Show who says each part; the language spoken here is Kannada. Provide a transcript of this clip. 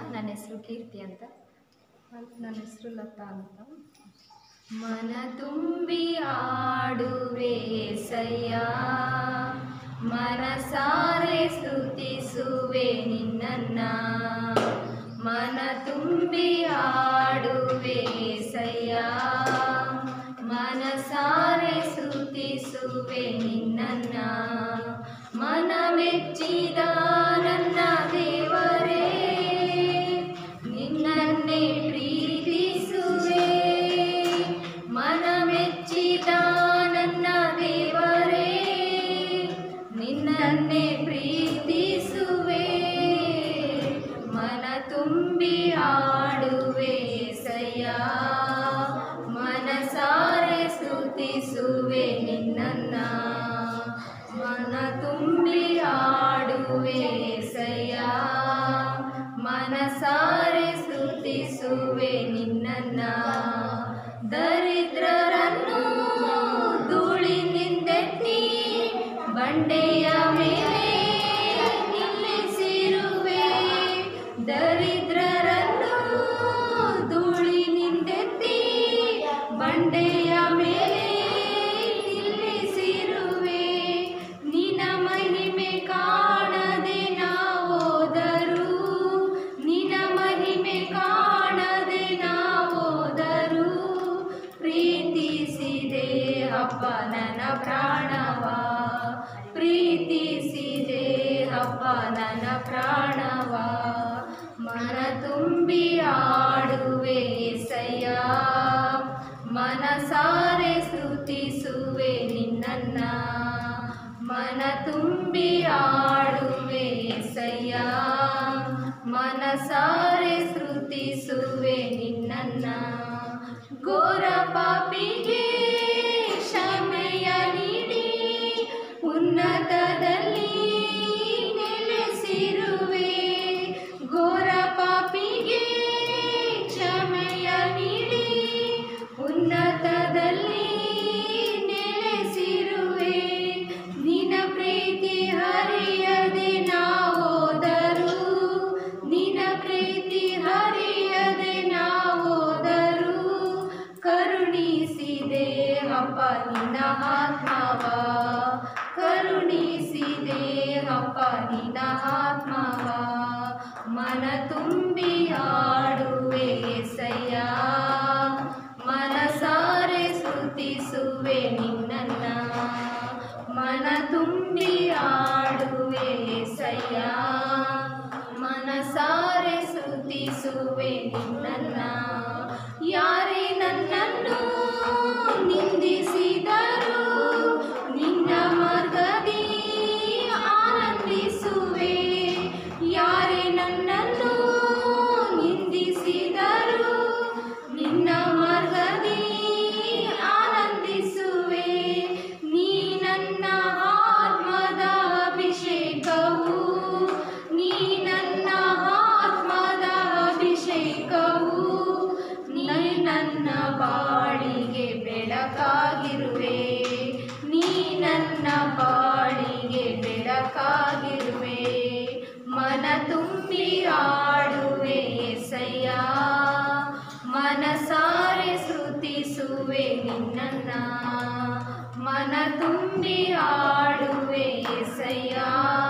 Speaker 1: ನನ್ನ ಹೆಸರು ಕೀರ್ತಿ ಅಂತ
Speaker 2: ನನ್ನ ಹೆಸರು ಲತಾ ಅಂತ
Speaker 1: ಮನ ತುಂಬಿ ಆಡುವೆ ಸಯ್ಯ ಮನಸಾರೆ ಸ್ತುತಿಸುವೆ ನಿನ್ನನ್ನ ಮನ ತುಂಬಿ ಆಡುವೆ ಸಯ್ಯ ಮನಸಾರೆ ಸ್ತುತಿಸುವೆ ನಿನ್ನನ್ನ ಮನ ಮೆಚ್ಚಿದ ನನ್ನ ದೇವರೇ ನಿನ್ನನ್ನೇ ಪ್ರೀತಿಸುವೆ ಮನ ಮೆಚ್ಚಿದ ನನ್ನ ದೇವರೇ ನಿನ್ನನ್ನೇ ಪ್ರೀತಿಸುವೆ ಮನ ತುಂಬಿ ಆಡುವೆ ಸಯ್ಯ ಮನಸಾರೆ ಸ್ತುತಿಸುವೆ ನಿನ್ನನ್ನ ಮನ ತುಂಬಿ ಆಡುವೆ ಸಯ್ಯ ಮನಸಾರೆ ಸ್ತುತಿಸುವೆ ನಿನ್ನನ್ನ ದರಿದ್ರರನ್ನು ಧೂಳಿನಿಂದೆತ್ತಿ ಬಂಡೆಯ ಮೇಲೆ ನಿಲ್ಲಿಸಿರುವೆ ದರಿದ್ರರನ್ನು ಧೂಳಿನಿಂದೆತ್ತಿ ಬಂಡೆಯ ಮೇಲೆ ನಿಲ್ಲಿಸಿರುವೆ ನಿನ ಮಹಿಮೆ ಕಾಣದೆ ನಾವೋದರು ನಿನ ಮಹಿಮೆ ಕಾಣದೆ ನಾವೋದರು ಪ್ರೀತಿಸಿದೆ ಅಪ್ಪ ನನ್ನ ಪ್ರಾಣವ ಪ್ರೀತಿಸಿದೆ ಅಪ್ಪ ನನ್ನ ಪ್ರಾಣವ ಮನ ತುಂಬಿ ಆಡುವೆ ಸಯ್ಯ ಮನಸಾರೆ ಸ್ತುತಿಸುವೆ ನಿನ್ನನ್ನ ಮನ ತುಂಬಿ ಆಡುವೆ ಸಯ್ಯ ಮನಸಾರೆ ಸ್ತುತಿಸುವೆ ನಿನ್ನನ್ನ ಘೋರ ಪಾಪಿಗೆ ಕ್ಷಮೆಯ ನೀಡಿ ಉನ್ನತದಲ್ಲಿ ನೆಲೆಸಿರುವೆ ಘೋರ ಪಾಪಿಗೆ ಕ್ಷಮೆಯ ನೀಡಿ ಉನ್ನತದಲ್ಲಿ ನೆಲೆಸಿರುವೆ ನಿನ ಪ್ರೀತಿ ಹರಿಯದೆ ನಾವೋದರು ನಿನ ಪ್ರೀತಿ ಹರಿಯದೆ ನಾವೋದರು ಕರುಣಿಸಿದೆ ಅಪ್ಪ ನಿನ್ನ ಆತ್ಮವ ಕರುಣಿಸಿದೆ ಅಪ್ಪ ನಿನ್ನ ಆತ್ಮವ ಮನ ತುಂಬಿ ಆಡುವೆ ಸಯ್ಯ ಮನಸಾರೆ ಸ್ತುತಿಸುವೆ ನಿನ್ನನ್ನ ಮನ ತುಂಬಿ ಆಡುವೆ ಸಯ್ಯ ಮನಸಾರೆ ಸ್ತುತಿಸುವೆ ನಿನ್ನನ್ನ ಯಾರೇ ನನ್ನನ್ನು ನಿಂದಿಸಿದರು ನಿನ್ನ ಮಾರ್ಗದಿ ಆನಂದಿಸುವೆ ಯಾರೇ ನನ್ನನ್ನು ನಿಂದಿಸಿದರು ನಿನ್ನ ಮಾರ್ಗದಿ ಆನಂದಿಸುವೆ ನೀ ನನ್ನ ಆತ್ಮದ ಅಭಿಷೇಕವು ನೀ ನನ್ನ ಆತ್ಮದ ಅಭಿಷೇಕವು ನೀ ನನ್ನ ಬಾಳಿಗೆ ಬೆಳಕಾಗಿರುವೆ ನೀ ನನ್ನ ಬಾಳಿಗೆ ಬೆಳಕಾಗಿರುವೆ ಮನ ತುಂಬಿ ಆಡುವೆ ಎಸಯ್ಯ ಮನಸಾರೆ ಸ್ತುತಿಸುವೆ ನಿನ್ನನ್ನ ಮನ ತುಂಬಿ ಆಡುವೆ ಎಸಯ್ಯ